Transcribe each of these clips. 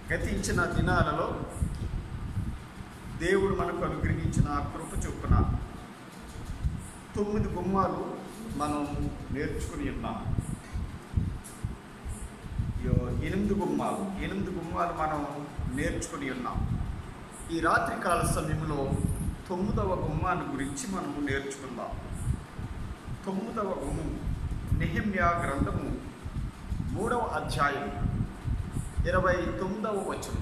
గతించిన దినాలలో దేవుడు మనకు అనుగ్రహించిన కృప చొప్పున తొమ్మిది గుమ్మాలు మనం నేర్చుకుని ఉన్నాం యో- ఎనిమిది గుమ్మాలు ఎనిమిది గుమ్మాలు మనం నేర్చుకుని ఉన్నాం ఈ రాత్రికాల సమయంలో తొమ్మిదవ గుమ్మాన్ని గురించి మనము నేర్చుకుందాం తొమ్మిదవ గుమ్మం నెహిమ్యా గ్రంథము మూడవ అధ్యాయం ఇరవై తొమ్మిదవ వచనం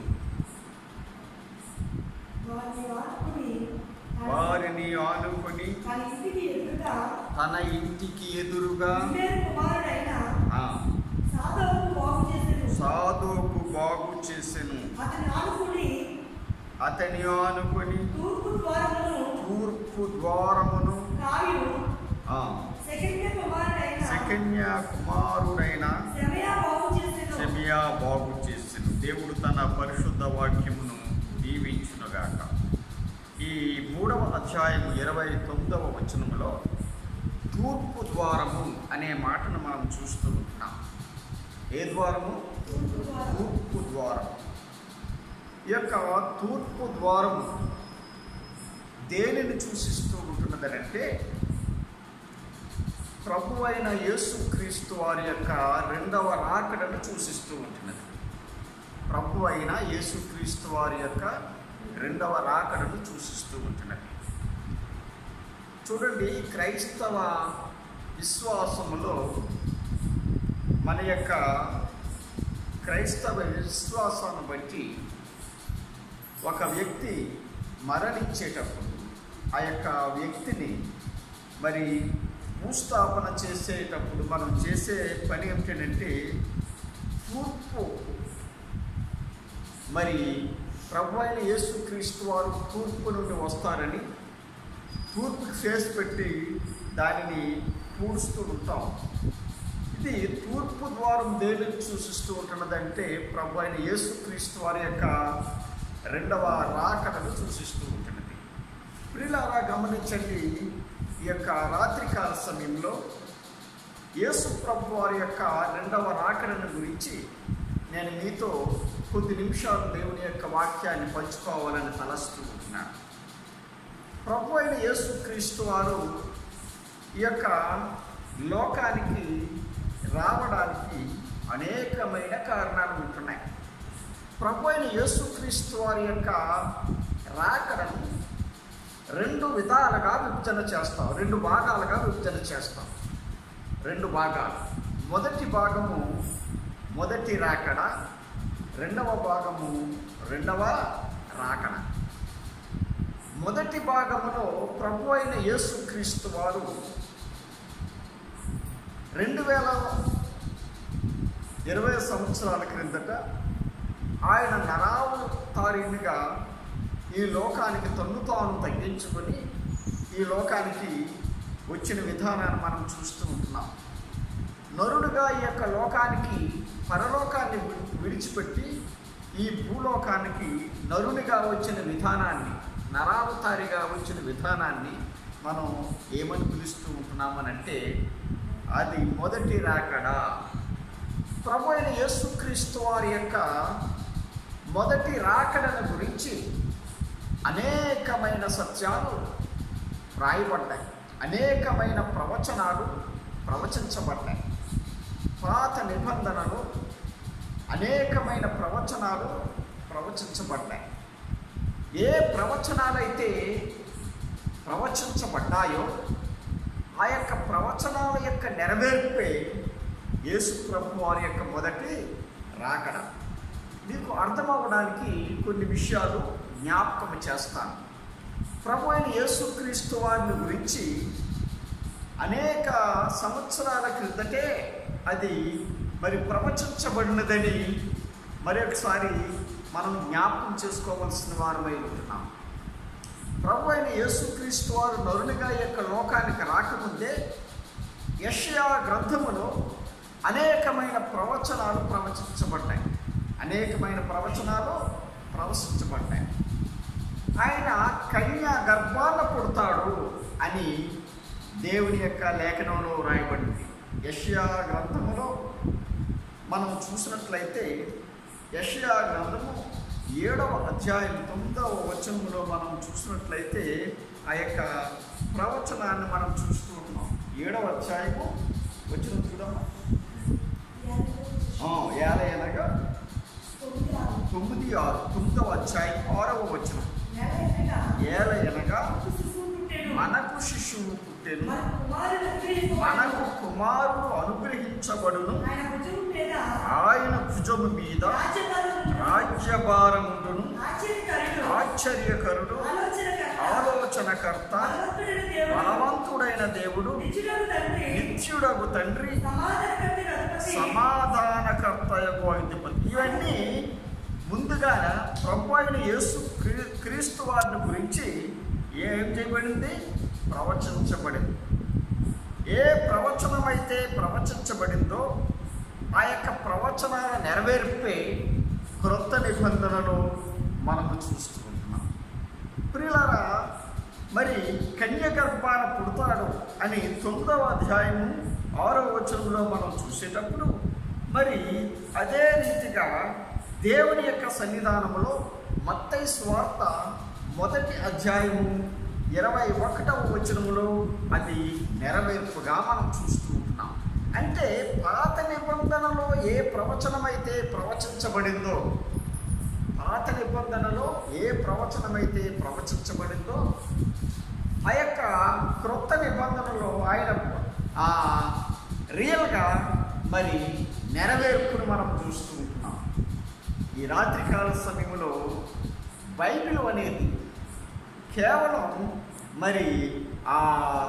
వారిని వాడుకుని వారిని ఆనుకొని తన ఇంటికి ఎదురుగా తన ఇంటికి ఎదురుగా ఇమ్మేరు కుమారుడైన ఆ, సాధవుకు బాగు చేసెను. సాధువుకు బాగు చేసెను అతని ఆనుకుని అతని ఆనుకొని తూర్పు ద్వారమును తూర్పు ద్వారమును కాయు ఆ, సెకండ్య కుమారుడైన సెకన్య కుమారుడైన శమయా బాగు చేసెను. సెమియా బాగు చేసెను దేవుడు తన పరిశుద్ధ వాక్యమును దీవించునుగాక ఈ మూడవ అధ్యాయము ఇరవై తొమ్మిదవ వచనములో తూర్పు ద్వారము అనే మాటను మనం చూస్తూ ఉంటున్నాం ఏ ద్వారము తూర్పు ద్వారము. తూర్పు ద్వారం ఈ యొక్క తూర్పు ద్వారము దేనిని సూచిస్తూ ఉంటున్నదనంటే ప్రభు అయిన యేసుక్రీస్తు వారి యొక్క రెండవ రాకడను సూచిస్తూ ఉంటున్నది ప్రభు అయిన యేసుక్రీస్తు వారి యొక్క రెండవ రాకడను సూచిస్తూ ఉంటున్నది చూడండి క్రైస్తవ విశ్వాసములో మన యొక్క క్రైస్తవ విశ్వాసాన్ని బట్టి ఒక వ్యక్తి మరణించేటప్పుడు ఆ యొక్క వ్యక్తిని మరి భూస్థాపన చేసేటప్పుడు మనం చేసే పని ఏమిటంటే తూర్పు మరి ప్రభు అయిన యేసుక్రీస్తు వారు తూర్పు నుండి వస్తారని తూర్పుకి ఫేస్ పెట్టి దానిని పూడుస్తూ ఉంటాం ఇది తూర్పు ద్వారం దేనిని సూచిస్తూ ఉంటున్నదంటే ప్రభు అయిన యేసుక్రీస్తు వారి యొక్క రెండవ రాకడను సూచిస్తూ ఉంటున్నది ప్రిలారా గమనించండి ఈ యొక్క రాత్రికాల సమయంలో యేసు ప్రభు వారి యొక్క రెండవ రాకడను గురించి నేను మీతో కొద్ది నిమిషాలు దేవుని యొక్క వాక్యాన్ని పంచుకోవాలని తలస్తూ ఉంటున్నాను ప్రభు అయిన యేసుక్రీస్తు వారు ఈ యొక్క లోకానికి రావడానికి అనేకమైన కారణాలు ఉంటున్నాయి ప్రభు అయిన యేసుక్రీస్తు వారి యొక్క రాకడను రెండు విధాలుగా విభజన చేస్తాం రెండు భాగాలుగా విభజన చేస్తాం రెండు భాగాలు మొదటి భాగము మొదటి రాకడ రెండవ భాగము రెండవ రాకడ మొదటి భాగములో ప్రభు అయిన యేసుక్రీస్తు వారు రెండు వేల ఇరవై సంవత్సరాల క్రిందట ఆయన నరావతారినిగా ఈ లోకానికి తన్ను తాను తగ్గించుకొని ఈ లోకానికి వచ్చిన విధానాన్ని మనం చూస్తూ ఉంటున్నాం నరుడుగా ఈ యొక్క లోకానికి పరలోకాన్ని వి- విడిచిపెట్టి ఈ భూలోకానికి నరునిగా వచ్చిన విధానాన్ని నరావతారిగా వచ్చిన విధానాన్ని మనం ఏమని పిలుస్తూ ఉంటున్నామనంటే అది మొదటి రాకడా ప్రభు అయిన యేసుక్రీస్తు వారి యొక్క మొదటి రాకడను గురించి అనేకమైన సత్యాలు రాయబడ్డాయి అనేకమైన ప్రవచనాలు ప్రవచించబడ్డాయి పాత నిబంధనలు అనేకమైన ప్రవచనాలు ప్రవచించబడ్డాయి ఏ ప్రవచనాలైతే ప్రవచించబడ్డాయో ఆ యొక్క ప్రవచనాల యొక్క నెరవేర్పే యేసు ప్రభు వారి యొక్క మొదటి రాకడ మీకు అర్థమవడానికి కొన్ని విషయాలు జ్ఞాపకం చేస్తాను ప్రభు అయిన యేసుక్రీస్తు వారిని గురించి అనేక సంవత్సరాల క్రిందటే అది మరి ప్రవచించబడినదని మరొకసారి మనం జ్ఞాపకం చేసుకోవాల్సిన వారమై ఉంటున్నాం ప్రభు అయిన యేసుక్రీస్తు వారు నరునిగా ఈ యొక్క లోకానికి రాకముందే యషయా గ్రంథములో అనేకమైన ప్రవచనాలు ప్రవచించబడ్డాయి అనేకమైన ప్రవచనాలు ప్రవచించబడ్డాయి ఆయన కన్యా గర్భాన పుడతాడు అని దేవుని యొక్క లేఖనంలో రాయబడింది యష్యా గ్రంథములో మనం చూసినట్లయితే యషయా గ్రంథము ఏడవ అధ్యాయం తొమ్మిదవ వచనంలో మనం చూసినట్లయితే ఆ యొక్క ప్రవచనాన్ని మనం చూస్తూ ఉన్నాం ఏడవ అధ్యాయము వచ్చిన చూడమ్మా ఆ, ఏల అనగా తొమ్మిది ఆరు తొమ్మిదవ అధ్యాయం ఆరవ వచనం ఏల అనగా మనకు శిశువు పుట్టెను మనకు కుమారుడు అనుగ్రహించబడును ఆయన భుజము మీద రాజ్యభారముడును ఆశ్చర్యకరుడు ఆలోచనకర్త బలవంతుడైన దేవుడు నిత్యుడగు తండ్రి సమాధానకర్తయకు అధిపతి ఇవన్నీ ముందుగా ప్రభు అయిన యేసు క్రీ- క్రీస్తు వారిని గురించి ఏం చేయబడింది ప్రవచించబడింది ఏ ప్రవచనమైతే ప్రవచించబడిందో ఆ యొక్క ప్రవచనాల నెరవేర్పే క్రొత్త నిబంధనలో మనము చూస్తూ ఉంటున్నాం ప్రియులారా మరి కన్య గర్భాన పుడతాడు అని తొమ్మిదవ అధ్యాయము ఆరో వచనంలో మనం చూసేటప్పుడు మరి అదే రీతిగా దేవుని యొక్క సన్నిధానంలో మత్తయి స్వార్త మొదటి అధ్యాయము ఇరవై ఒకటవ వచనములో అది నెరవేర్పుగా మనం చూస్తూ ఉంటున్నాం అంటే పాత నిబంధనలో ఏ ప్రవచనమైతే ప్రవచించబడిందో పాత నిబంధనలో ఏ ప్రవచనమైతే ప్రవచించబడిందో ఆ యొక్క క్రొత్త నిబంధనలో ఆయన ఆ, రియల్గా మరి నెరవేర్పును మనం చూస్తూ ఉంటున్నాం ఈ రాత్రికాల సమయంలో బైబిల్ అనేది కేవలం మరి ఆ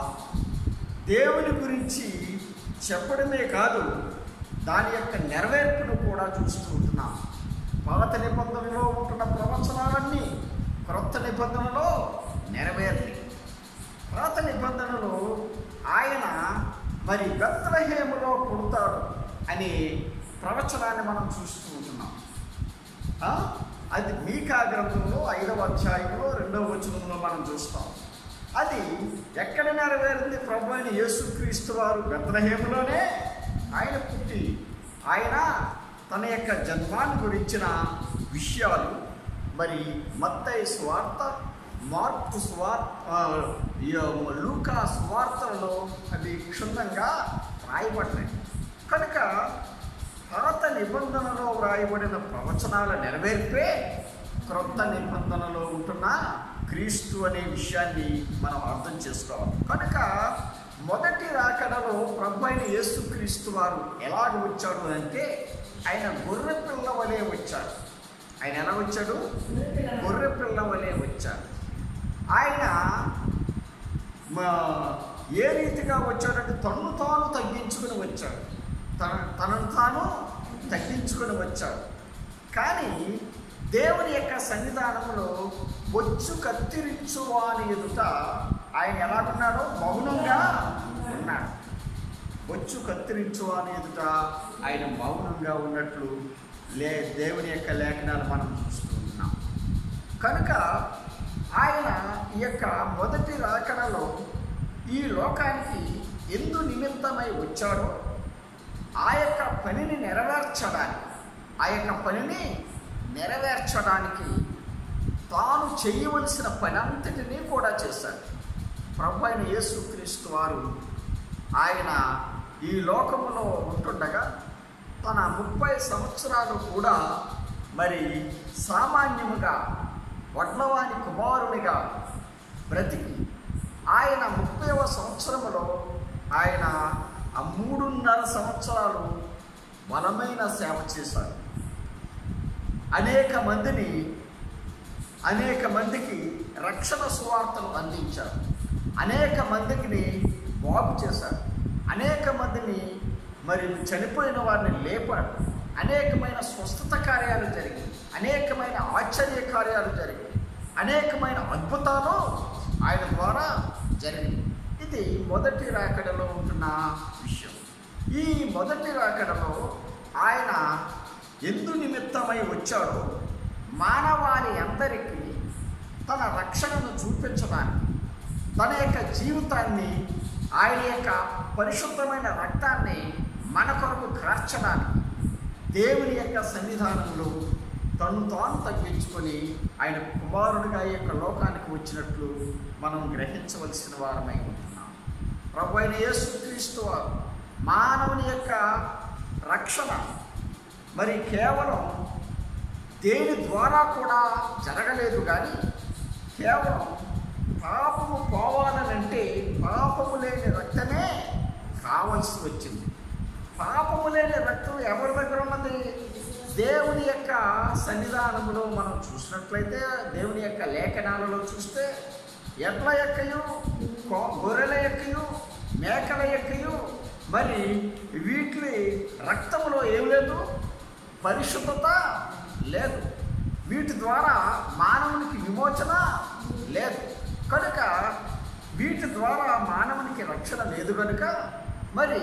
దేవుని గురించి చెప్పడమే కాదు దాని యొక్క నెరవేర్పును కూడా చూస్తూ ఉంటున్నాం పాత నిబంధనలో ఉంటున్న ప్రవచనాలన్నీ క్రొత్త నిబంధనలో నెరవేర్లి పాత నిబంధనలో ఆయన మరి బెత్లహేములో పుడతాడు అనే ప్రవచనాన్ని మనం చూస్తూ ఉంటున్నాం ఆ? అది మీకా గ్రంథంలో ఐదవ అధ్యాయంలో రెండవ వచనంలో మనం చూస్తాం అది ఎక్కడ నెరవేరింది ప్రభు అయిన యేసుక్రీస్తు వారు బెత్లహేములోనే ఆయన పుట్టి ఆయన తన యొక్క జన్మాన్ని గురించిన విషయాలు మరి మత్తయి స్వార్త మార్పు స్వార్త లూకా స్వార్తలలో అవి క్షుణ్ణంగా రాయబడ్డాయి కనుక పాత నిబంధనలో వ్రాయబడిన ప్రవచనాల నెరవేర్పే క్రొత్త నిబంధనలో ఉంటున్న క్రీస్తు అనే విషయాన్ని మనం అర్థం చేసుకోవాలి కనుక మొదటి రాకడలో ప్రభు అయిన యేసు క్రీస్తు వారు ఎలాగ వచ్చాడు అంటే ఆయన గొర్రె పిల్ల వలె వచ్చాడు ఆయన ఎలా వచ్చాడు గొర్రె పిల్ల వలె వచ్చాడు ఆయన మా- ఏ రీతిగా వచ్చాడంటే తను తాను తగ్గించుకుని వచ్చాడు తన తనను తాను తగ్గించుకుని వచ్చాడు కానీ దేవుని యొక్క సన్నిధానంలో బొచ్చు కత్తిరించు వాని ఎదుట ఆయన ఎలాగున్నాడో మౌనంగా ఉన్నాడు బొచ్చు కత్తిరించు వాని ఎదుట ఆయన మౌనంగా ఉన్నట్లు లే దేవుని యొక్క లేఖనాలు మనం చూస్తూ ఉన్నాం కనుక ఆయన ఈ యొక్క మొదటి రాకడలో ఈ లోకానికి ఎందు నిమిత్తమై వచ్చాడో ఆ యొక్క పనిని నెరవేర్చడానికి ఆ యొక్క పనిని నెరవేర్చడానికి తాను చేయవలసిన పని అంతటినీ కూడా చేశాడు ప్రభు అయిన యేసుక్రీస్తు వారు ఆయన ఈ లోకములో ఉంటుండగా తన ముప్పై సంవత్సరాలు కూడా మరి సామాన్యముగా వడ్లవాని కుమారునిగా బ్రతికి ఆయన ముప్పైవ సంవత్సరములో ఆయన ఆ మూడున్నర సంవత్సరాలు బలమైన సేవ చేశారు అనేక మందిని అనేక మందికి రక్షణ సువార్తను అందించారు అనేక మందికి బాగు చేశారు అనేక మందిని మరి చనిపోయిన వారిని లేపాడు అనేకమైన స్వస్థత కార్యాలు జరిగాయి అనేకమైన ఆశ్చర్య కార్యాలు జరిగాయి అనేకమైన అద్భుతాలు ఆయన ద్వారా జరిగాయి ఇది మొదటి రాకడలో ఉంటున్న విషయం ఈ మొదటి రాకడలో ఆయన ఎందు నిమిత్తమై వచ్చాడో మానవాళి అందరికీ తన రక్షణను చూపించడానికి తన యొక్క జీవితాన్ని ఆయన యొక్క పరిశుద్ధమైన రక్తాన్ని మన కొరకు కార్చడానికి దేవుని యొక్క సన్నిధానంలో తను తాను తగ్గించుకొని ఆయన కుమారుడిగా ఈ యొక్క లోకానికి వచ్చినట్లు మనం గ్రహించవలసిన వారమై ఉంటున్నాం ప్రభు అయిన యేసుక్రీస్తు వారు మానవుని యొక్క రక్షణ మరి కేవలం దేని ద్వారా కూడా జరగలేదు కానీ కేవలం పాపము పోవాలనంటే పాపము లేని రక్తమే కావలసి వచ్చింది పాపము లేని రక్తం ఎవరి దగ్గర ఉన్నది దేవుని యొక్క సన్నిధానములో మనం చూసినట్లయితే దేవుని యొక్క లేఖనాలలో చూస్తే ఎడ్ల యొక్కయు కో- గొర్రెల యొక్కయు మేకల యొక్కయు మరి వీటి రక్తములో ఏం లేదు పరిశుద్ధత లేదు వీటి ద్వారా మానవునికి విమోచన లేదు కనుక వీటి ద్వారా మానవునికి రక్షణ లేదు కనుక మరి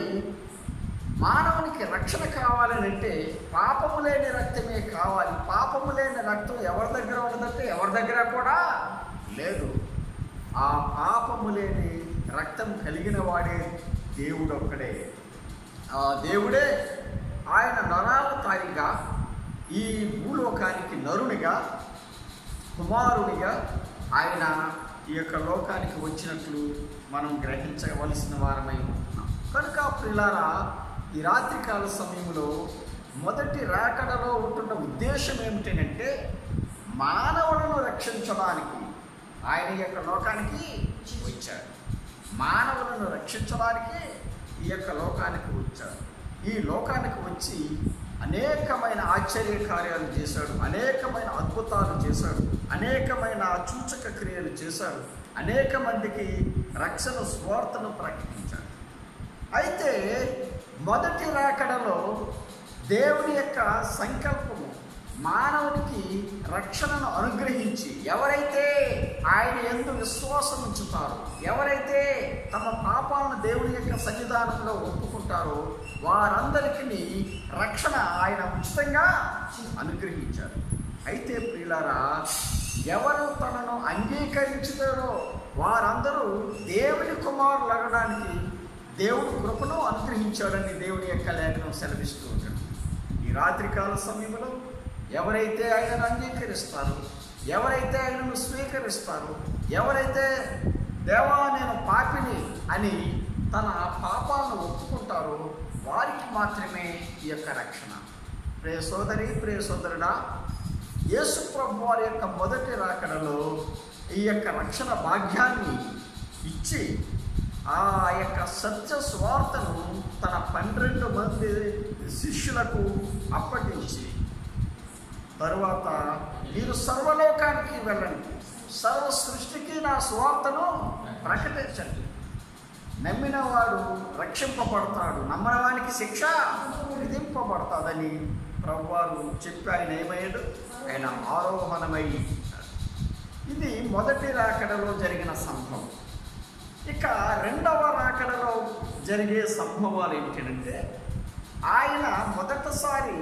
మానవునికి రక్షణ కావాలని అంటే పాపము లేని రక్తమే కావాలి పాపము లేని రక్తం ఎవరి దగ్గర ఉండదంటే ఎవరి దగ్గర కూడా లేదు ఆ పాపము లేని రక్తం కలిగిన వాడే దేవుడు ఒక్కడే ఆ దేవుడే ఆయన నరావతారిగా ఈ భూలోకానికి నరునిగా కుమారునిగా ఆయన ఈ యొక్క లోకానికి వచ్చినట్లు మనం గ్రహించవలసిన వారమై ఉంటున్నాం కనుక పిల్లారా ఈ రాత్రికాల సమయంలో మొదటి రాకడలో ఉంటున్న ఉద్దేశం ఏమిటంటే మానవులను రక్షించడానికి ఆయన ఈ యొక్క లోకానికి వచ్చాడు మానవులను రక్షించడానికి ఈ యొక్క లోకానికి వచ్చాడు ఈ లోకానికి వచ్చి అనేకమైన ఆశ్చర్య కార్యాలు చేశాడు అనేకమైన అద్భుతాలు చేశాడు అనేకమైన సూచక క్రియలు చేశాడు అనేక మందికి రక్షణ స్వార్థను ప్రకటించాడు అయితే మొదటి రాకడలో దేవుని యొక్క సంకల్పము మానవునికి రక్షణను అనుగ్రహించి ఎవరైతే ఆయన ఎందు విశ్వాసం ఉంచుతారో ఎవరైతే తమ పాపాలను దేవుని యొక్క సన్నిధానంలో ఒప్పుకుంటారో వారందరికీ రక్షణ ఆయన ఉచితంగా అనుగ్రహించారు అయితే ప్రియులారా ఎవరు తనను అంగీకరించుతారో వారందరూ దేవుని కుమారులు అగడానికి దేవుడు కృపను అనుగ్రహించాడని దేవుని యొక్క లేఖనం సెలవిస్తూ ఉంటాడు ఈ రాత్రికాల సమయంలో ఎవరైతే ఆయనను అంగీకరిస్తారో ఎవరైతే ఆయనను స్వీకరిస్తారో ఎవరైతే దేవా నేను పాపిని అని తన పాపాలను ఒప్పుకుంటారో వారికి మాత్రమే ఈ యొక్క రక్షణ ప్రియ సోదరి ప్రియ సోదరుడా యేసు ప్రభు వారి యొక్క మొదటి రాకడలో ఈ యొక్క రక్షణ భాగ్యాన్ని ఇచ్చి ఆ యొక్క సత్య స్వార్థను తన పన్నెండు మంది శిష్యులకు అప్పగించి తరువాత మీరు సర్వలోకానికి వెళ్ళండి సర్వ సృష్టికి నా స్వార్థను ప్రకటించండి నమ్మిన వాడు రక్షింపబడతాడు నమ్మనవానికి శిక్ష విధింపబడతాదని ప్రభువారు చెప్పి ఆయన ఏమయ్యాడు ఆయన ఆరోహణమై ఇది మొదటి రాకడలో జరిగిన సంభవం ఇక రెండవ రాకడలో జరిగే సంభవాలు ఏంటంటే ఆయన మొదటిసారి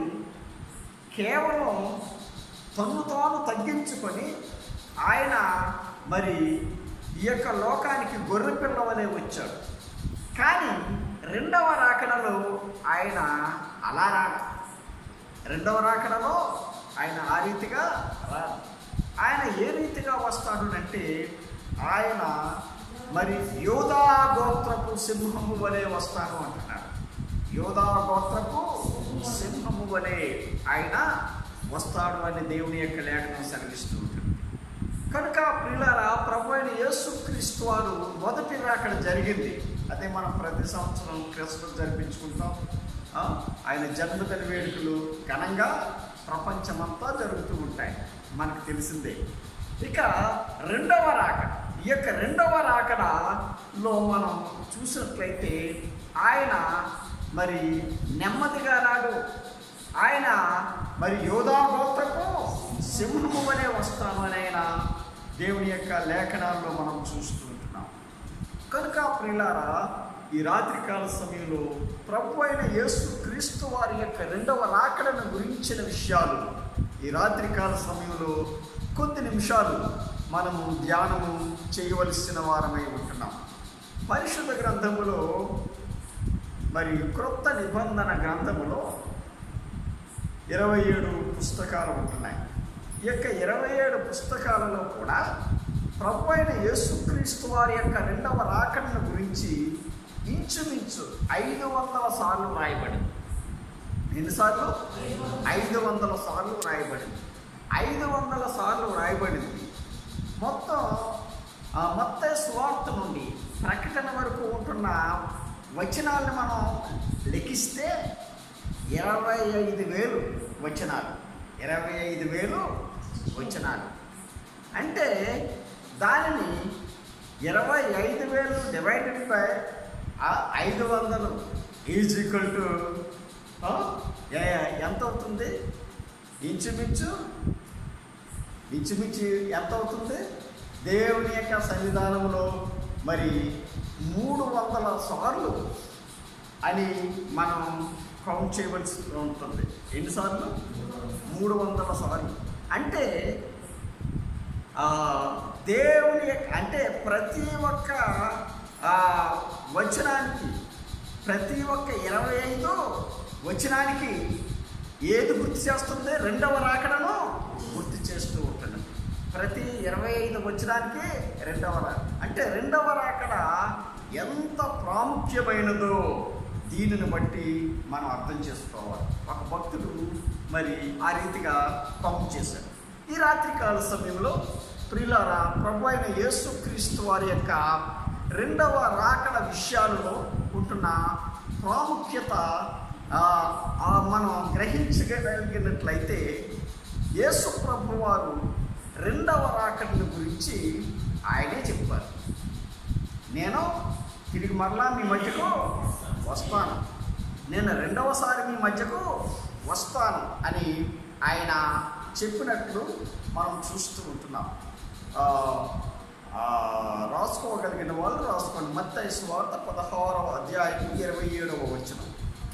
కేవలం తన్ను తాను తగ్గించుకొని ఆయన మరి ఈ యొక్క లోకానికి గొర్రె పిల్ల వలె వచ్చాడు కానీ రెండవ రాకడలో ఆయన అలా రాడు రెండవ రాకడలో ఆయన ఆ రీతిగా రాడు ఆయన ఏ రీతిగా వస్తాడు అంటే ఆయన మరి యోధా గోత్రపు సింహము వలె వస్తాను అంటున్నాడు యోధా గోత్రపు సింహము వలె ఆయన వస్తాడు అని దేవుని యొక్క లేఖనం సెలవిస్తూ ఉంటుంది కనుక ప్రియులారా ప్రభు అయిన యేసుక్రీస్తు వారు మొదటి రాకడ జరిగింది అదే మనం ప్రతి సంవత్సరం క్రిస్మస్ జరిపించుకుంటాం ఆ, ఆయన జన్మదిన వేడుకలు ఘనంగా ప్రపంచమంతా జరుగుతూ ఉంటాయి మనకు తెలిసిందే ఇక రెండవ రాకడ ఈ యొక్క రెండవ రాకడలో మనం చూసినట్లయితే ఆయన మరి నెమ్మదిగా రాడు ఆయన మరి యోధా గోత్రపు సింహము వలె వస్తాను అని ఆయన దేవుని యొక్క లేఖనాల్లో మనం చూస్తూ ఉంటున్నాం కనుక ప్రియులారా ఈ రాత్రికాల సమయంలో ప్రభు అయిన యేసు క్రీస్తు వారి యొక్క రెండవ రాకడను గురించిన విషయాలు ఈ రాత్రికాల సమయంలో కొద్ది నిమిషాలు మనము ధ్యానము చేయవలసిన వారమై ఉంటున్నాం పరిశుద్ధ గ్రంథములో మరి క్రొత్త నిబంధన గ్రంథములో ఇరవై ఏడు పుస్తకాలు ఉంటున్నాయి ఈ యొక్క ఇరవై ఏడు పుస్తకాలలో కూడా ప్రభు అయిన యేసుక్రీస్తు వారి యొక్క రెండవ రాకడను గురించి ఇంచుమించు ఐదు వందల సార్లు రాయబడింది ఎన్నిసార్లు ఐదు వందల సార్లు రాయబడింది ఐదు వందల సార్లు రాయబడింది మొత్తం ఆ మొత్త స్వార్థ నుండి ప్రకటన వరకు ఉంటున్న వచనాలను మనం లెక్కిస్తే ఇరవై ఐదు వేలు వచనాలు ఇరవై ఐదు వేలు వచనాలు అంటే దానిని ఇరవై ఐదు వేలు డివైడెడ్ బై ఐదు వందలు ఈజ్ ఈక్వల్ టు ఎంత అవుతుంది ఇంచుమించు ఇంచుమించు ఎంత అవుతుంది దేవుని యొక్క సన్నిధానంలో మరి మూడు వందల సార్లు అని మనం కౌంట్ చేయవలసి ఉంటుంది ఎన్నిసార్లు మూడు వందల సార్లు అంటే ఆ, దేవుని యొక్క- అంటే ప్రతి ఒక్క ఆ, వచనానికి ప్రతి ఒక్క ఇరవై ఐదు వచనానికి ఏది గుర్తు చేస్తుంది రెండవ రాకడను గుర్తు చేస్తూ ఉంటుంది ప్రతి ఇరవై ఐదు వచనానికి రెండవ రా అంటే రెండవ రాకడ ఎంత ప్రాముఖ్యమైనదో దీనిని బట్టి మనం అర్థం చేసుకోవాలి ఒక భక్తుడు మరి ఆ రీతిగా పంపు చేశాడు ఈ రాత్రికాల సమయంలో ప్రియులారా ప్రభు అయిన యేసుక్రీస్తు వారి యొక్క రెండవ రాకడ విషయాలలో ఉంటున్న ప్రాముఖ్యత ఆ, ఆ మనం గ్రహించగలిగినట్లయితే యేసు ప్రభు వారు రెండవ రాకడని గురించి ఆయనే చెప్పారు నేను తిరిగి మరలా మీ మధ్యకు వస్తాను నేను రెండవసారి మీ మధ్యకు వస్తాను అని ఆయన చెప్పినట్లు మనం చూస్తూ ఉంటున్నాం ఆ, ఆ, రాసుకోగలిగిన వాళ్ళు రాసుకోండి మత్తయి స్వార్థ పదహారవ అధ్యాయం ఇరవై ఏడవ వచనం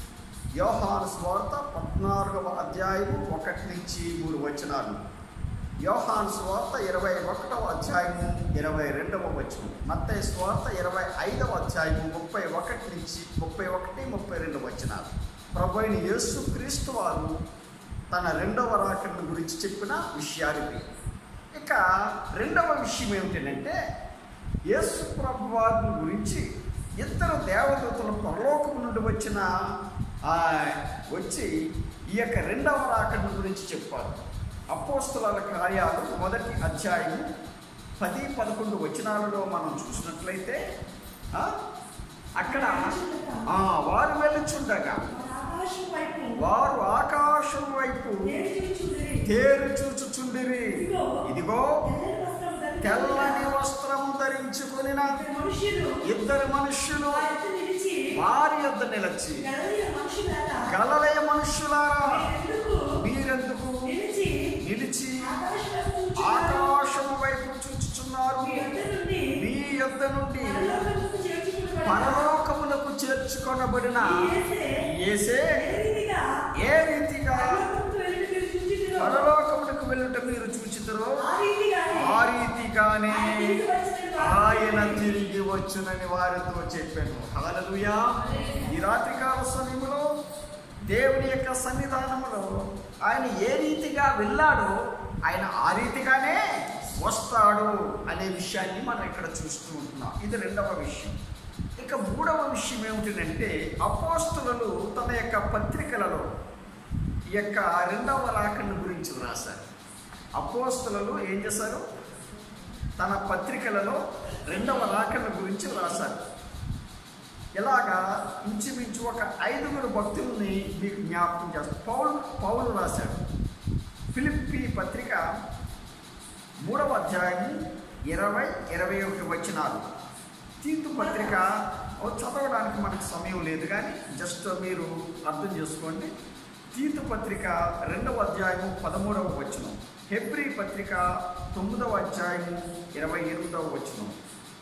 యోహాను స్వార్థ పద్నాలుగవ అధ్యాయము ఒకటి నుంచి మూడు వచనాలు యోహాను స్వార్థ ఇరవై ఒకటవ అధ్యాయము ఇరవై రెండవ వచనం మత్తయి స్వార్థ ఇరవై ఐదవ అధ్యాయము ముప్పై ఒకటి నుంచి ముప్పై ఒకటి ముప్పై రెండు వచనాలు ప్రభు అయిన యేసు క్రీస్తు వారు తన రెండవ రాకడ గురించి చెప్పిన విషయాలు ఇవి. ఇక రెండవ విషయం ఏమిటంటే యేసు ప్రభు వారిని గురించి ఇద్దరు దేవదూతలు పరలోకము నుండి వచ్చిన ఆ, వచ్చి ఈ యొక్క రెండవ రాకడ గురించి చెప్పారు అపోస్తుల కార్యాలు మొదటి అధ్యాయం పది పదకొండు వచనాలలో మనం చూసినట్లయితే ఆ, అక్కడ ఆ, వారు వెళ్ళుచుండగా మన ఆకాశం వైపు వారు ఆకాశం వైపు నేను చూచుచుండిరి. తేరు చూచుచుండిరి ఇదిగో తెల్లని వస్త్రం ధరించుకొని తెల్లని వస్త్రము ధరించుకొనిన ఇద్దరు మనుష్యులు ఇద్దరు మనుష్యులు ఆ ఎత్తు నిలిచి వారి యొద్ద నిలచి గలిలయ మనుషులారా, గలలయ మనుష్యులారా మీరెందుకు మీరెందుకు నిలిచి నిలిచి ఆకాశం వైపు చూచుచున్నారు? ఆకాశము వైపు చూచుచున్నారు మీ యొద్ద నుండి మీ యొద్ద నుండి పరలోకమునకు చేర్చుకొనబడిన పరలోకమునకు చేర్చుకొనబడిన ఈ యేసే ఏసే ఏ రీతిగా ఏ రీతిగా పరలోకమునకు వెళ్ళుట మీరు చూచుచున్నారో, పరలోకమునకు వెళ్ళుట మీరు చూచితురో ఆ రీతిగానే ఆ రీతిగానే ఆయన తిరిగి వచ్చినట్టు ఆయన తిరిగి వచ్చునని వారితో చెప్పాను హల్లెలూయా ఈ రాత్రికాల సమయంలో దేవుని యొక్క సన్నిధానములో ఆయన ఏ రీతిగా వెళ్ళాడో ఆయన ఆ రీతిగానే వస్తాడు అనే విషయాన్ని మనం ఇక్కడ చూస్తూ ఉంటున్నాం ఇది రెండవ విషయం ఇక మూడవ విషయం ఏమిటంటే అపోస్తులను తన యొక్క పత్రికలలో ఈ యొక్క రెండవ రాకను గురించి వ్రాశారు అపోస్తులలో ఏం చేశారు తన పత్రికలలో రెండవ రాకడ గురించి వ్రాశారు ఇలాగా ఇంచుమించు ఒక ఐదుగురు భక్తుల్ని మీకు జ్ఞాపకం చేస్తారు పౌలు పౌలు రాశాడు ఫిలిప్పి పత్రిక మూడవ అధ్యాయం ఇరవై ఇరవై ఒకటి వచనాలు తీర్పు పత్రిక ఓ చదవడానికి మనకు సమయం లేదు కానీ జస్ట్ మీరు అర్థం చేసుకోండి తీర్పు పత్రిక రెండవ అధ్యాయము పదమూడవ వచనం హెబ్రి పత్రిక తొమ్మిదవ అధ్యాయము ఇరవై ఎనిమిదవ వచనం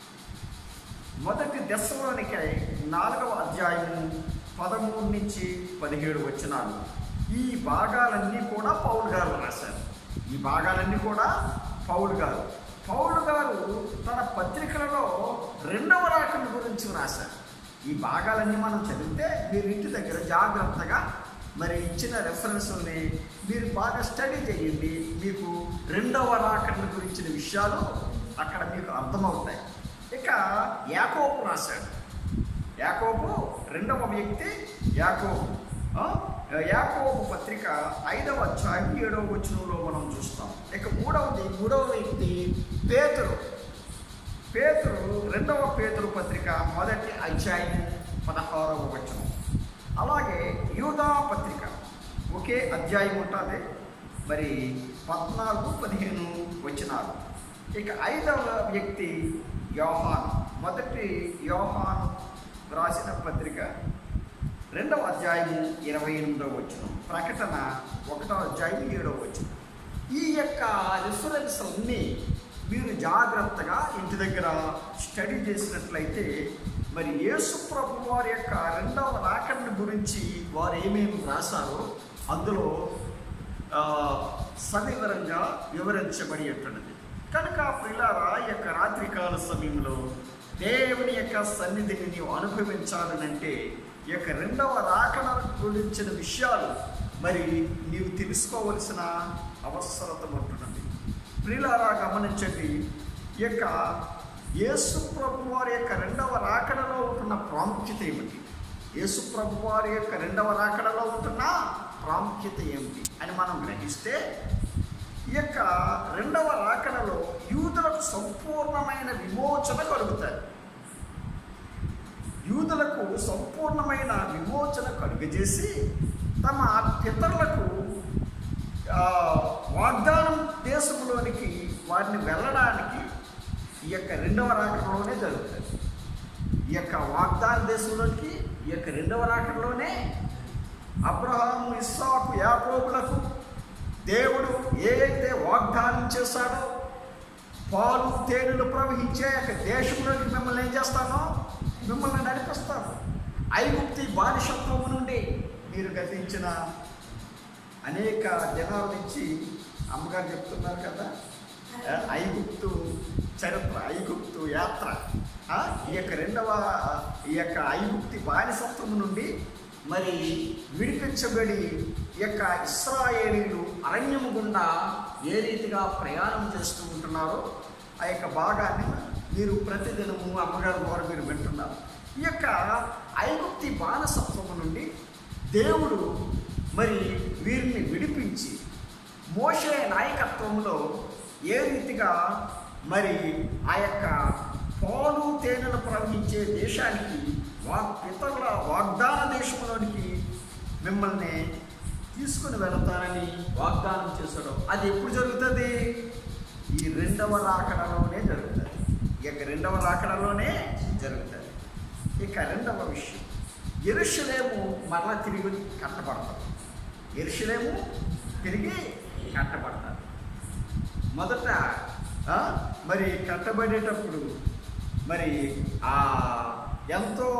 మొదటి దశలోనికి నాలుగవ అధ్యాయము పదమూడు నుంచి పదిహేడు వచనాలు ఈ భాగాలన్నీ కూడా పౌలు గారు రాశారు ఈ భాగాలన్నీ కూడా పౌలు గారు పౌలు గారు తన పత్రికలలో రెండవ రాకడ గురించి రాశారు ఈ భాగాలన్నీ మనం చదివితే మీరు ఇంటి దగ్గర జాగ్రత్తగా మరి ఇచ్చిన రెఫరెన్స్ని మీరు బాగా స్టడీ చేయండి మీకు రెండవ రాకడ గురించిన విషయాలు అక్కడ మీకు అర్థమవుతాయి ఇక యాకోబు రాశాడు యాకోబు రెండవ వ్యక్తి యాకోబు ఆ? యాకోబు పత్రిక ఐదవ అధ్యాయం ఏడవ వచనంలో మనం చూస్తాం ఇక మూడవది మూడవ వ్యక్తి పేతురు పేతురు రెండవ పేతురు పత్రిక మొదటి అధ్యాయం పదహారవ వచనం అలాగే యూదా పత్రిక ఒకే అధ్యాయం ఉంటుంది మరి పద్నాలుగు పదిహేను వచనాలు ఇక ఐదవ వ్యక్తి యోహాన్ మొదటి యోహాన్ రాసిన పత్రిక రెండవ అధ్యాయము ఇరవై ఎనిమిదవ వచనం ప్రకటన ఒకటో అధ్యాయం ఏడవ వచనం ఈ యొక్క రిఫరెన్స్ అన్నీ మీరు జాగ్రత్తగా ఇంటి దగ్గర స్టడీ చేసినట్లయితే మరి యేసు ప్రభు వారి యొక్క రెండవ రాకడని గురించి వారు ఏమేమి రాశారో అందులో ఆ, సవివరంగా వివరించబడి ఉంటున్నది కనుక పిల్లారా ఈ యొక్క రాత్రికాల సమయంలో దేవుని యొక్క సన్నిధిని నీవు అనుభవించాలనంటే ఈ యొక్క రెండవ రాకడ గురించిన విషయాలు మరి నీవు తెలుసుకోవలసిన అవసరత ఉంటున్నది ప్రియులారా గమనించండి ఈ యొక్క యేసు ప్రభు వారి యొక్క రెండవ రాకడలో ఉంటున్న ప్రాముఖ్యత ఏమిటి యేసు ప్రభు వారి యొక్క రెండవ రాకడలో ఉంటున్న ప్రాముఖ్యత ఏమిటి అని మనం గ్రహిస్తే ఈ యొక్క రెండవ రాకడలో యూదులకు సంపూర్ణమైన విమోచన కలుగుతాయి యూదులకు సంపూర్ణమైన విమోచన కలుగజేసి తమ పితరులకు ఆ, వాగ్దానం దేశంలోనికి వారిని వెళ్ళడానికి ఈ యొక్క రెండవ రాకడలోనే జరుగుతుంది ఈ యొక్క వాగ్దాన దేశంలోనికి ఈ యొక్క రెండవ రాకడలోనే అబ్రహాము ఇస్సాకు యాకోబులకు దేవుడు ఏ అయితే వాగ్దానం చేశాడో పాలు తేనెలు ప్రవహించే యొక్క దేశంలోకి మిమ్మల్ని ఏం చేస్తానో మిమ్మల్ని నడిపిస్తాను ఐగుప్తి బానిసత్వము నుండి మీరు గతించిన అనేక దినాల నుంచి అమ్మగారు చెప్తున్నారు కదా ఆ, ఐగుప్తు చరిత్ర ఐగుప్తు యాత్ర ఆ, ఈ యొక్క రెండవ ఈ యొక్క ఐగుప్తి బానిసత్వం నుండి మరి విడిపించబడి ఈ యొక్క ఇస్రాయేలీలు అరణ్యము గుండా ఏ రీతిగా ప్రయాణం చేస్తూ ఉంటున్నారో ఆ యొక్క భాగాన్ని మీరు ప్రతిదినము అమ్మగారి ద్వారా మీరు వింటున్నారు ఈ యొక్క ఐగుప్తి బానిసత్వము నుండి దేవుడు మరి వీరిని విడిపించి మోషే నాయకత్వంలో ఏ రీతిగా మరి ఆ యొక్క పాలు తేనెలు ప్రవహించే దేశానికి వా పితరుల వాగ్దాన దేశంలోనికి మిమ్మల్ని తీసుకుని వెళతానని వాగ్దానం చేశాడు అది ఎప్పుడు జరుగుతుంది ఈ రెండవ రాకడలోనే జరుగుతుంది ఈ యొక్క రెండవ రాకడలోనే జరుగుతుంది ఇక రెండవ విషయం ఎరుషలేము మరలా తిరిగి కట్టబడతారు ఎరుషలేము తిరిగి కట్టబడతారు మొదట ఆ, మరి కట్టబడేటప్పుడు మరి ఆ ఎంతో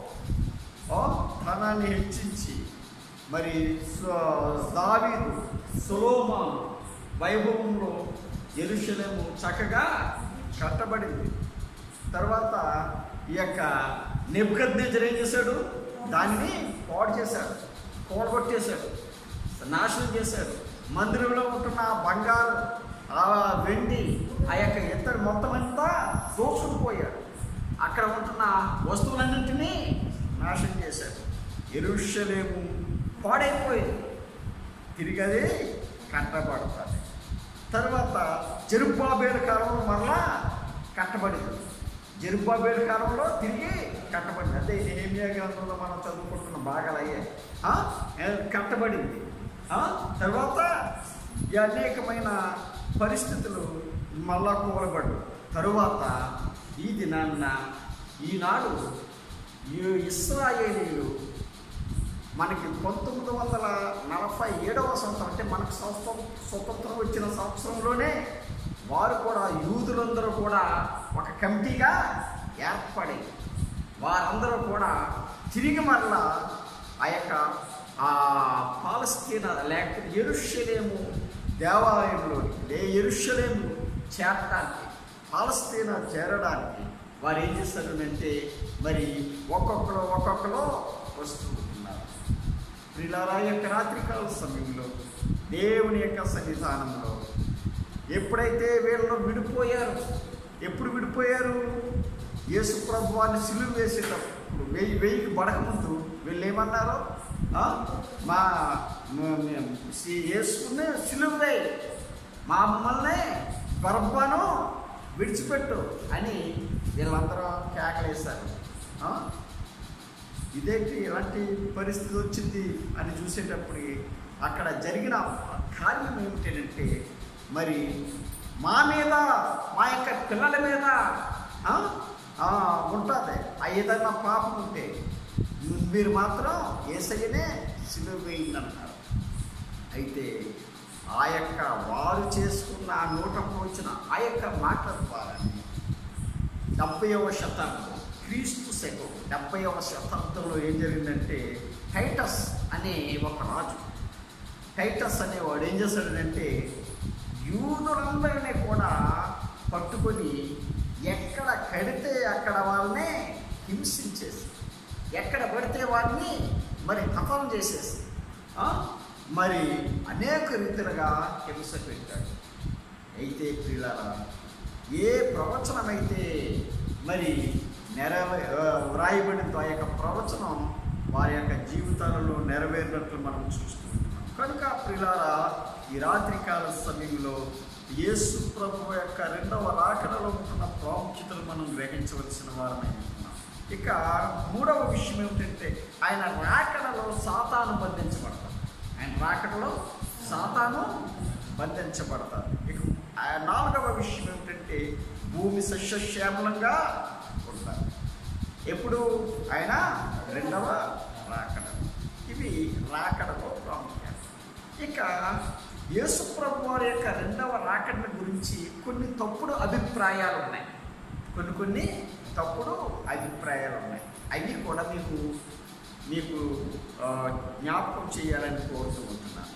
ఆ, ధనాన్ని హెచ్చించి మరి స- దావీదు సులోమాను వైభవంలో ఎరుషలేము చక్కగా కట్టబడింది తర్వాత ఈ యొక్క నెబ్కద్నేజర్ ఏం చేశాడు దానిని పాడు చేశాడు కూడగొట్టేశాడు నాశనం చేశాడు మందిరంలో ఉంటున్న ఆ బంగారు ఆ వెండి ఆ యొక్క ఇతడు మొత్తం అంతా దోచుకుపోయాడు అక్కడ ఉంటున్న వస్తువులన్నింటినీ నాశనం చేశాడు ఎరుషలేము పాడైపోయింది తిరిగి అది కట్టబడుతుంది తర్వాత జరుబాబేలు కాలంలో మరలా కట్టబడింది జరుబాబేలు కాలంలో తిరిగి కట్టబడింది అదే నేమియా గ్రంథంలో మనం చదువుకుంటున్న భాగాలు అయ్యాయి ఆ? ఏ, కట్టబడింది ఆ? తర్వాత ఈ అనేకమైన పరిస్థితులు మళ్ళా కూలబడు తరువాత ఈ దినాన్న ఈనాడు ఈ ఇస్రాయేలీలు మనకి పంతొమ్మిది వందల నలభై ఏడవ సంవత్సరం అంటే మనకు సంవత్సరం స్వతంత్రం వచ్చిన సంవత్సరంలోనే వారు కూడా యూదులందరూ కూడా ఒక కమిటీగా ఏర్పడి వారందరూ కూడా తిరిగి మరలా ఆ యొక్క ఆ పాలస్తీనా లేకపోతే ఎరుషలేము దేవాలయంలోని లే ఎరుషలేము చేరడానికి పాలస్తీనా చేరడానికి వారు ఏం చేస్తారు అంటే మరి ఒక్కొక్కరు ఒక్కొక్కరు వస్తూ ఉంటున్నారు ప్రిలారా యొక్క రాత్రికాల సమయంలో దేవుని యొక్క సన్నిధానంలో ఎప్పుడైతే వీళ్ళు విడిపోయారు ఎప్పుడు విడిపోయారు యేసు ప్రభువాన్ని సిలువ వేసేటప్పుడు వెయ్యి వెయ్యికి పడకముందు వీళ్ళు ఏమన్నారు ఆ? మా మ- మ- సి- యేసుకుని సిలువ వేయి మా మమ్మల్ని గర్భను విడిచిపెట్టు అని వీళ్ళందరూ కేకలేశారు ఆ? ఇదేంటి ఇలాంటి పరిస్థితి వచ్చింది అని చూసేటప్పటికి అక్కడ జరిగిన కార్యం ఏమిటంటే మరి మా మీద మా యొక్క పిల్లల మీద ఆ, ఆ, ఉంటుంది ఆ ఏదైనా పాపం ఉంటే మీరు మాత్రం ఏసయ్యనే సిలువ వేయండి అంటారు అయితే ఆ యొక్క వారు చేసుకున్న ఆ నోటకు వచ్చిన ఆ యొక్క మాటల ద్వారా డెబ్బైవ శతాబ్దం క్రీస్తు శకం డెబ్బైవ శతాబ్దంలో ఏం జరిగిందంటే టైటస్ అనే ఒక రాజు టైటస్ అనేవాడు ఏం చేశాడంటే యూదులందరినీ కూడా పట్టుకొని ఎక్కడ కడితే అక్కడ వాళ్ళని హింసించేసి ఎక్కడ పడితే వాడిని మరి హతం చేసేసి ఆ? మరి అనేక రీతిలుగా హింస పెట్టాడు అయితే ప్రియులారా ఏ ప్రవచనమైతే మరి నెరవే ఆ, వ్రాయబడిందో ఆ యొక్క ప్రవచనం వారి యొక్క జీవితాలలో నెరవేరినట్లు మనం చూస్తూ ఉంటున్నాం కనుక ప్రియులారా ఈ రాత్రికాల సమయంలో యేసు ప్రభు యొక్క రెండవ రాకడలో ఉంటున్న ప్రాముఖ్యతలు మనం గ్రహించవలసిన వారమై ఉంటున్నాం ఇక మూడవ విషయం ఏమిటంటే ఆయన రాకడలో సాతాను బంధించబడతాడు ఆయన రాకడలో సాతాను బంధించబడతాడు ఇక ఆ నాలుగవ విషయం ఏమిటంటే భూమి సస్యశ్యామలంగా ఉంటారు ఎప్పుడు ఆయన రెండవ రాకడ ఇవి రాకడలో ప్రాముఖ్యత ఇక యేసుప్రభు వారి యొక్క రెండవ రాకడ గురించి కొన్ని తప్పుడు అభిప్రాయాలు ఉన్నాయి కొన్ని కొన్ని తప్పుడు అభిప్రాయాలు ఉన్నాయి అవి కూడా మీకు మీకు ఆ, జ్ఞాపకం చేయాలని కోరుతూ ఉంటున్నాను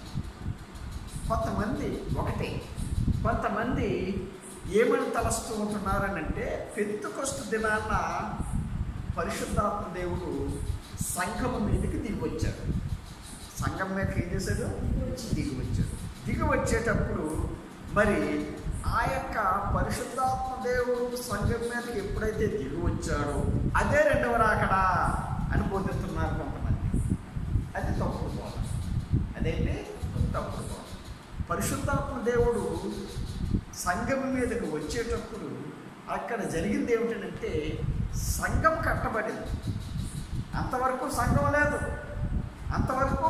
కొంతమంది ఒకటే కొంతమంది ఏమని తలస్తూ ఉంటున్నారని అంటే పెంతుకొస్తు దినాన పరిశుద్ధాత్మ దేవుడు సంఘం మీదకి దిగి వచ్చాడు సంఘం మీదకి ఏం చేశాడు దిగి వచ్చాడు దిగి వచ్చేటప్పుడు మరి ఆ యొక్క పరిశుద్ధాత్మ దేవుడు సంఘం మీదకి ఎప్పుడైతే దిగి వచ్చాడో అదే రెండవ రాకడా అని బోధిస్తున్నారు కొంతమంది అది తప్పుడు బోధ అదేంటి తప్పుడు బోధ పరిశుద్ధాత్మ దేవుడు సంఘం మీదకి వచ్చేటప్పుడు అక్కడ జరిగింది ఏమిటంటే సంఘం కట్టబడింది అంతవరకు సంఘం లేదు అంతవరకు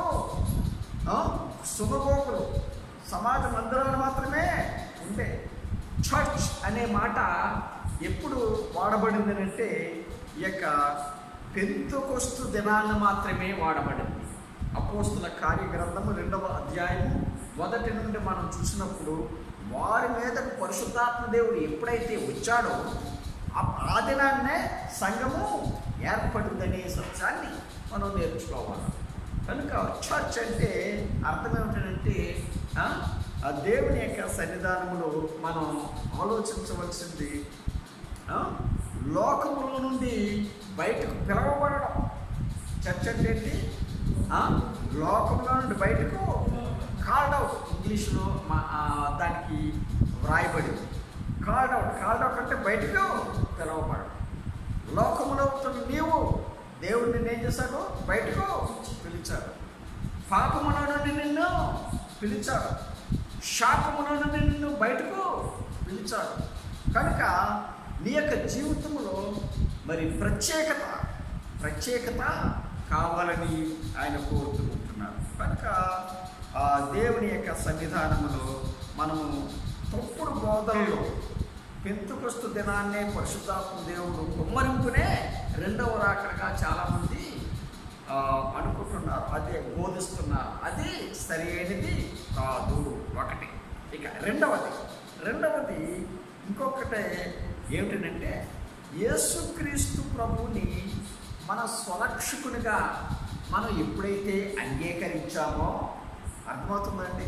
ఆ, శుభగోకులు సమాజ మందిరాలు మాత్రమే ఉండే చర్చ్ అనే మాట ఎప్పుడు వాడబడింది అంటే ఈ యొక్క పెంతుకొస్తు దినాన్ని మాత్రమే వాడబడింది అపోస్తుల కార్యగ్రంథము రెండవ అధ్యాయము మొదటి నుండి మనం చూసినప్పుడు వారి మీద పరిశుద్ధాత్మ దేవుడు ఎప్పుడైతే వచ్చాడో ఆ- ఆ దినాన్నే సంఘము ఏర్పడిందనే సత్యాన్ని మనం నేర్చుకోవాలి కనుక చర్చ్ అంటే అర్థం ఏమిటంటే ఆ, ఆ దేవుని యొక్క సన్నిధానంలో మనం ఆలోచించవలసింది ఆ, లోకములో నుండి బయటకు పిలవబడడం చర్చ్ అంటే ఏంటి ఆ, లోకంలో నుండి బయటకు కాల్డ్ అవుట్ ఇంగ్లీష్లో మా ఆ, దానికి వ్రాయబడింది కాల్డ్ అవుట్ కాల్డ్ అవుట్ అంటే బయటకు పిలవబడడం లోకములో ఉంటున్న నీవు దేవుడు నిన్ను ఏం చేశాడు బయటకు పిలిచాడు పాపములో నుండి నిన్ను పిలిచాడు శాపములో నుండి నిన్ను బయటకు పిలిచాడు కనుక నీ యొక్క జీవితంలో మరి ప్రత్యేకత ప్రత్యేకత కావాలని ఆయన కోరుతూ ఉంటున్నాడు కనుక ఆ దేవుని యొక్క సన్నిధానములో మనము తప్పుడు బోధనలో పెంతుకొస్తు దినాన్నే పరిశుద్ధాత్మ దేవుడు కుమ్మరింపునే రెండవ రాకడగా చాలామంది ఆ, అనుకుంటున్నారు అదే బోధిస్తున్నారు అది సరైనది కాదు ఒకటి ఇక రెండవది రెండవది ఇంకొకటి ఏమిటంటే యేసుక్రీస్తు ప్రభువుని మన స్వరక్షకునిగా మనం ఎప్పుడైతే అంగీకరించామో అర్థమవుతుందండి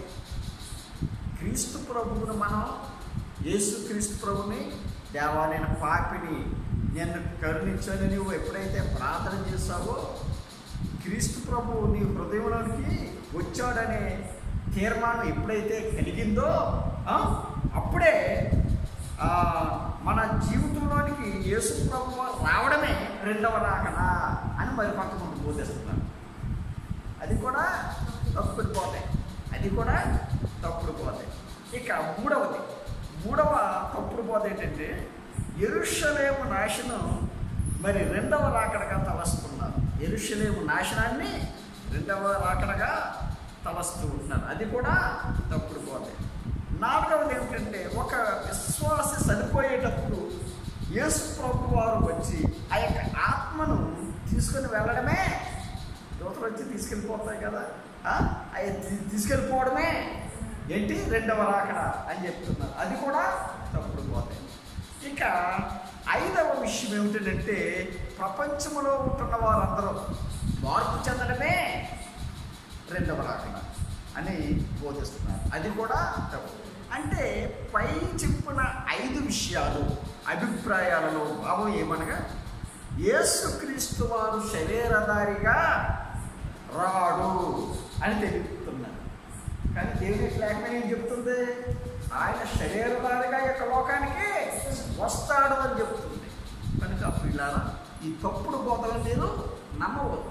క్రీస్తు ప్రభువును మనం యేసు క్రీస్తు ప్రభుని దేవా నేను పాపిని నిన్ను కరుణించని నువ్వు ఎప్పుడైతే ప్రార్థన చేస్తావో క్రీస్తు ప్రభు నీ హృదయంలోనికి వచ్చాడనే తీర్మానం ఎప్పుడైతే కలిగిందో ఆ, అప్పుడే ఆ, మన జీవితంలోనికి యేసు ప్రభు రావడమే రెండవ రాకడ అని మరి కొంతమంది బోధిస్తున్నారు అది కూడా తప్పుడు పోతాయి అది కూడా తప్పుడు పోతాయి ఇక మూడవది మూడవ తప్పుడు పోత ఏంటంటే ఎరుషలేము నాశనం మరి రెండవ రాకడగా తలస్తున్నారు ఎరుషలేము నాశనాన్ని రెండవ రాకడగా తలస్తూ ఉంటున్నారు అది కూడా తప్పుడు పోతాయి నాలుగవది ఏమిటంటే ఒక విశ్వాసి చనిపోయేటప్పుడు యేసు ప్రభు వారు వచ్చి ఆ యొక్క ఆత్మను తీసుకొని వెళ్ళడమే దూతలు వచ్చి తీసుకెళ్ళిపోతాయి కదా ఆ? అవి తీ- తీసుకెళ్ళిపోవడమే ఏంటి రెండవ రాకడ అని చెప్తున్నారు అది కూడా తప్పుడు పోతాయి ఇక ఐదవ విషయం ఏమిటంటే ప్రపంచంలో ఉంటున్న వారందరూ మార్పు చెందడమే రెండవ రాకడ అని బోధిస్తున్నారు అది కూడా తప్పు అంటే పై చెప్పిన ఐదు విషయాలు అభిప్రాయాలలో భావం ఏమనగా యేసుక్రీస్తు వారు శరీరధారిగా రాడు అని తెలుపుతున్నారు కానీ దేవుని లేఖనం ఏం చెప్తుంది ఆయన శరీరధారిగా ఈ యొక్క లోకానికి వస్తాడు అని చెప్తుంది కనుక పిల్లారా ఈ తప్పుడు బోధలను మీరు నమ్మవద్దు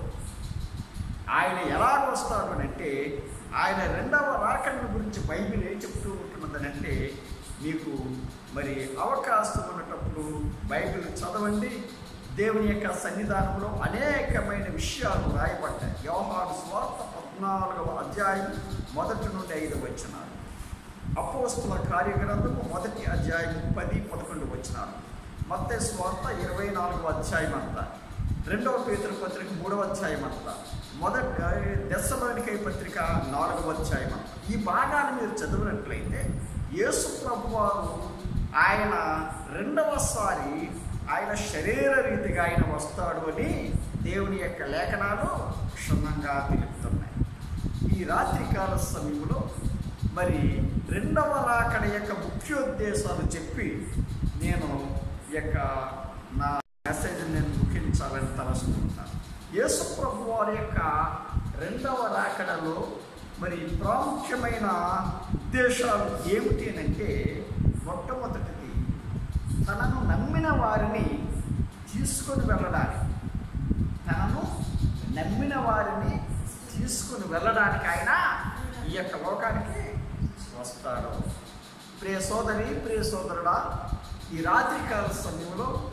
ఆయన ఎలా వస్తాడు అని అంటే ఆయన రెండవ రాకడను గురించి బైబిల్ ఏం చెప్తూ ఉంటున్నదనంటే మీకు మరి అవకాశం ఉన్నటప్పుడు బైబిల్ చదవండి దేవుని యొక్క సన్నిధానంలో అనేకమైన విషయాలు రాయబడ్డాయి వ్యవహార స్వార్థ పద్నాలుగవ అధ్యాయం మొదటి నుండి ఐదు వచ్చినారు అపోస్తుల కార్యగ్రంథము మొదటి అధ్యాయం పది పదకొండు వచ్చినారు మత్తే స్వార్థ ఇరవై నాలుగవ అధ్యాయం అంతా రెండవ పేతుల పత్రిక మూడవ అధ్యాయం అంతా మొదటి దశలోనికై పత్రిక నాలుగవ అధ్యాయం అంతా ఈ భాగాన్ని మీరు చదివినట్లయితే యేసు ప్రభు వారు ఆయన రెండవసారి ఆయన శరీర రీతిగా ఆయన వస్తాడు అని దేవుని యొక్క లేఖనాలు క్షుణ్ణంగా తెలుపుతున్నాయి ఈ రాత్రికాల సమయంలో మరి రెండవ రాకడ యొక్క ముఖ్యోద్దేశాలు చెప్పి నేను ఈ యొక్క నా మెసేజ్ నేను ముఖ్యించాలని తలసుకుంటాను యేసు ప్రభు వారి యొక్క రెండవ రాకడలో మరి ప్రాముఖ్యమైన ఉద్దేశాలు ఏమిటి అంటే మొట్టమొదటిది తనను నమ్మిన వారిని తీసుకొని వెళ్ళడానికి తనను నమ్మిన వారిని తీసుకుని వెళ్ళడానికి ఆయన ఈ యొక్క లోకానికి వస్తాడు ప్రియ సోదరి ప్రియ సోదరుడా ఈ రాత్రికాల సమయంలో